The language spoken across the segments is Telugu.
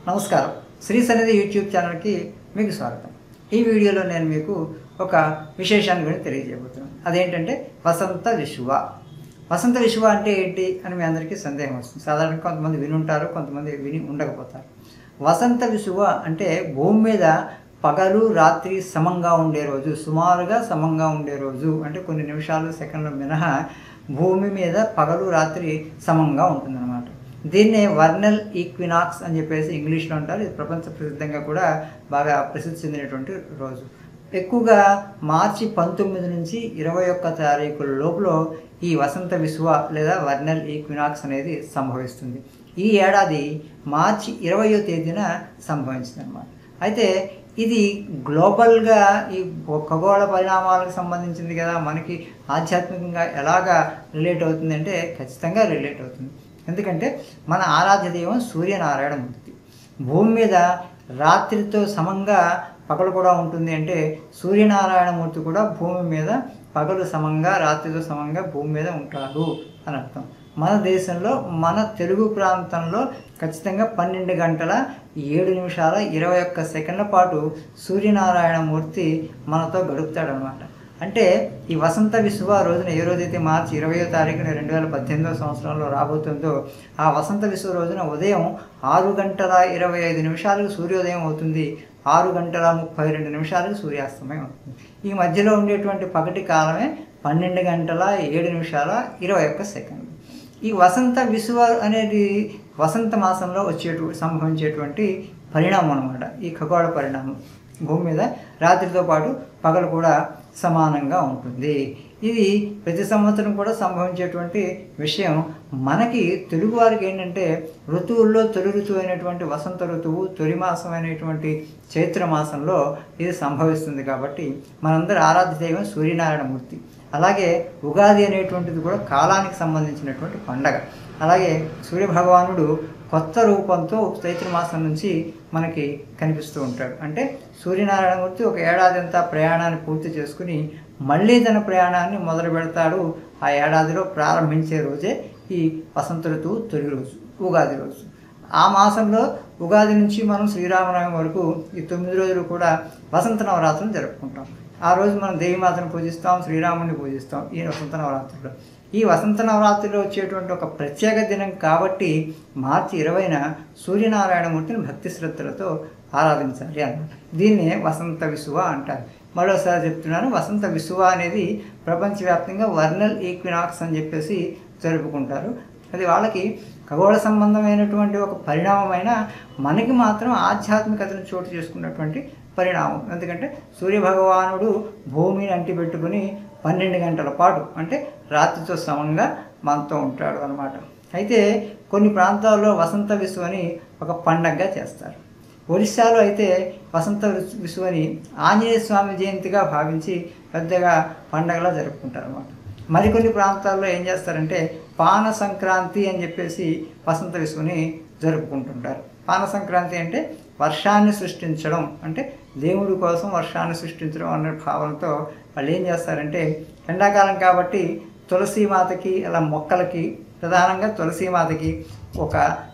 నమస్కారం శ్రీ సన్నిధి యూట్యూబ్ ఛానల్కి మీకు స్వాగతం ఈ వీడియోలో నేను మీకు ఒక విశేషాన్ని గురించి తెలియజేయబోతున్నాను అదేంటంటే వసంత విషువ వసంత విషువ అంటే ఏంటి అని మీ అందరికీ సందేహం వస్తుంది సాధారణంగా కొంతమంది విని ఉంటారు కొంతమంది విని ఉండకపోతారు వసంత విషువ అంటే భూమి మీద పగలు రాత్రి సమంగా ఉండే రోజు సుమారుగా సమంగా ఉండే రోజు అంటే కొన్ని నిమిషాలు సెకండ్లు మినహా భూమి మీద పగలు రాత్రి సమంగా ఉంటుందన్నమాట దీన్నే వర్నల్ ఈక్వినాక్స్ అని చెప్పేసి ఇంగ్లీష్లో అంటారు ఇది ప్రపంచ ప్రసిద్ధంగా కూడా బాగా ప్రసిద్ధి చెందినటువంటి రోజు ఎక్కువగా మార్చి పంతొమ్మిది నుంచి ఇరవై ఒక్క తారీఖుల లోపల ఈ వసంత విశ్వ లేదా వర్నల్ ఈక్వినాక్స్ అనేది సంభవిస్తుంది ఈ ఏడాది మార్చి ఇరవయో తేదీన సంభవించింది అనమాట అయితే ఇది గ్లోబల్గా ఈ ఖగోళ పరిణామాలకు సంబంధించింది కదా మనకి ఆధ్యాత్మికంగా ఎలాగా రిలేట్ అవుతుంది అంటే ఖచ్చితంగా రిలేట్ అవుతుంది ఎందుకంటే మన ఆరాధ్య దైవం సూర్యనారాయణ మూర్తి భూమి మీద రాత్రితో సమంగా పగలు కూడా ఉంటుంది అంటే సూర్యనారాయణ మూర్తి కూడా భూమి మీద పగలు సమంగా రాత్రితో సమంగా భూమి మీద ఉంటాడు అని అర్థం మన దేశంలో మన తెలుగు ప్రాంతంలో ఖచ్చితంగా పన్నెండు గంటల ఏడు నిమిషాల ఇరవై ఒక్క సెకండ్ల పాటు సూర్యనారాయణ మూర్తి మనతో గడుపుతాడనమాట అంటే ఈ వసంత విశ్వ రోజున ఏ రోజైతే మార్చి ఇరవయో తారీఖున రెండు వేల పద్దెనిమిదవ సంవత్సరంలో రాబోతుందో ఆ వసంత విశ్వ రోజున ఉదయం ఆరు గంటల ఇరవై ఐదు నిమిషాలకు సూర్యోదయం అవుతుంది ఆరు గంటల ముప్పై రెండు నిమిషాలకు సూర్యాస్తమయం అవుతుంది ఈ మధ్యలో ఉండేటువంటి పగటి కాలమే పన్నెండు గంటల ఏడు నిమిషాల ఇరవై ఒక్క సెకండ్లు ఈ వసంత విశ్వ అనేది వసంత మాసంలో వచ్చేటు సంభవించేటువంటి పరిణామం అనమాట ఈ ఖగోళ పరిణామం భూమి మీద రాత్రితో పాటు పగలు కూడా సమానంగా ఉంటుంది ఇది ప్రతి సంవత్సరం కూడా సంభవించేటువంటి విషయం మనకి తెలుగువారికి ఏంటంటే ఋతువుల్లో తొలి ఋతువు అయినటువంటి వసంత ఋతువు తొలి మాసం అయినటువంటి చైత్ర మాసంలో ఇది సంభవిస్తుంది కాబట్టి మనందరి ఆరాధ్య దైవం సూర్యనారాయణ మూర్తి అలాగే ఉగాది అనేటువంటిది కూడా కాలానికి సంబంధించినటువంటి పండగ అలాగే సూర్యభగవానుడు కొత్త రూపంతో చైత్ర మాసం నుంచి మనకి కనిపిస్తూ ఉంటాడు అంటే సూర్యనారాయణమూర్తి ఒక ఏడాది అంతా ప్రయాణాన్ని పూర్తి చేసుకుని మళ్ళీ తన ప్రయాణాన్ని మొదలు పెడతాడు ఆ ఏడాదిలో ప్రారంభించే రోజే ఈ వసంత ఋతువు తొలి రోజు ఉగాది రోజు ఆ మాసంలో ఉగాది నుంచి మనం శ్రీరామనవమి వరకు ఈ తొమ్మిది రోజులు కూడా వసంత నవరాత్రులు జరుపుకుంటాం ఆ రోజు మనం దేవిమాతను పూజిస్తాం శ్రీరాముని పూజిస్తాం ఈ వసంత నవరాత్రులు ఈ వసంత నవరాత్రిలో వచ్చేటువంటి ఒక ప్రత్యేక దినం కాబట్టి మార్చి ఇరవైన సూర్యనారాయణమూర్తిని భక్తి శ్రద్ధలతో ఆరాధించాలి అన్నమాట దీన్నే వసంత విసువ అంటారు మరోసారి చెప్తున్నాను వసంత విసువ అనేది ప్రపంచవ్యాప్తంగా వర్నల్ ఈక్వినాక్స్ అని చెప్పేసి జరుపుకుంటారు అది వాళ్ళకి ఖగోళ సంబంధమైనటువంటి ఒక పరిణామమైన మనకి మాత్రం ఆధ్యాత్మికతను చోటు చేసుకున్నటువంటి పరిణామం ఎందుకంటే సూర్యభగవానుడు భూమిని అంటిపెట్టుకుని పన్నెండు గంటల పాటు అంటే రాత్రితో సమంగా మనతో ఉంటాడు అనమాట అయితే కొన్ని ప్రాంతాల్లో వసంత విసువని ఒక పండగగా చేస్తారు ఒరిస్సాలో అయితే వసంత విసువని ఆంజనేయ స్వామి జయంతిగా భావించి పెద్దగా పండగలా జరుపుకుంటారు అనమాట మరికొన్ని ప్రాంతాల్లో ఏం చేస్తారంటే పాన సంక్రాంతి అని చెప్పేసి వసంత విసువని జరుపుకుంటుంటారు పాన సంక్రాంతి అంటే వర్షాన్ని సృష్టించడం అంటే దేవుడి కోసం వర్షాన్ని సృష్టించడం అనే భావనతో వాళ్ళు ఏం చేస్తారంటే ఎండాకాలం కాబట్టి తులసి మాతకి అలా మొక్కలకి ప్రధానంగా తులసి మాతకి ఒక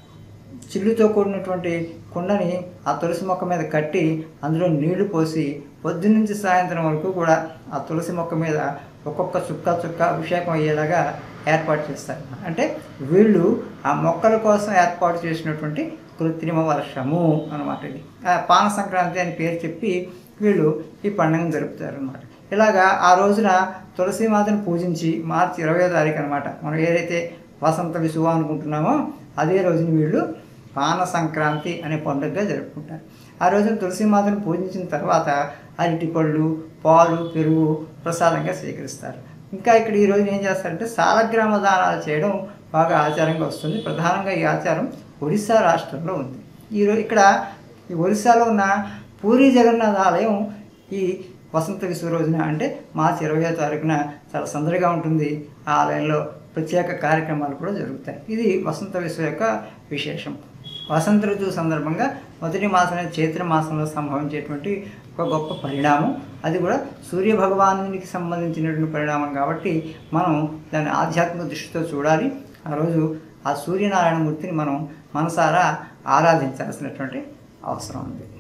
చిల్లుతో కూడినటువంటి కుండని ఆ తులసి మొక్క మీద కట్టి అందులో నీళ్లు పోసి పొద్దున్నుంచి సాయంత్రం వరకు కూడా ఆ తులసి మొక్క మీద ఒక్కొక్క చుక్క చుక్క అభిషేకం అయ్యేలాగా ఏర్పాటు చేస్తారు అంటే వీళ్ళు ఆ మొక్కల కోసం ఏర్పాటు చేసినటువంటి కృత్రిమ వర్షము అనమాట ఇది పాన సంక్రాంతి అని పేరు చెప్పి వీళ్ళు ఈ పండుగను జరుపుతారు అనమాట ఇలాగా ఆ రోజున తులసీమాతను పూజించి మార్చి ఇరవై తారీఖు అనమాట మనం ఏదైతే వసంత విసువ అనుకుంటున్నామో అదే రోజున వీళ్ళు పాన సంక్రాంతి అనే పండుగగా జరుపుకుంటారు ఆ రోజున తులసీమాతను పూజించిన తర్వాత అరటి పళ్ళు పాలు పెరుగు ప్రసాదంగా స్వీకరిస్తారు ఇంకా ఇక్కడ ఈ రోజున ఏం చేస్తారంటే సాలగ్రామ దానాలు చేయడం బాగా ఆచారంగా వస్తుంది ప్రధానంగా ఈ ఆచారం ఒడిశా రాష్ట్రంలో ఉంది ఈరోజు ఇక్కడ ఈ ఒరిస్సాలో ఉన్న పూరి జగన్నాథ ఆలయం ఈ వసంత విశ్వ రోజున అంటే మార్చి ఇరవై తారీఖున చాలా సందడిగా ఉంటుంది ఆ ఆలయంలో ప్రత్యేక కార్యక్రమాలు కూడా జరుగుతాయి ఇది వసంత విశ్వ యొక్క విశేషం వసంత ఋతువు సందర్భంగా మొదటి మాసం చైత్ర మాసంలో సంభవించేటువంటి ఒక గొప్ప పరిణామం అది కూడా సూర్య భగవానునికి సంబంధించినటువంటి పరిణామం కాబట్టి మనం దాన్ని ఆధ్యాత్మిక దృష్టితో చూడాలి ఆ రోజు ఆ సూర్యనారాయణమూర్తిని మనం మనసారా ఆరాధించాల్సినటువంటి అవసరం ఉంది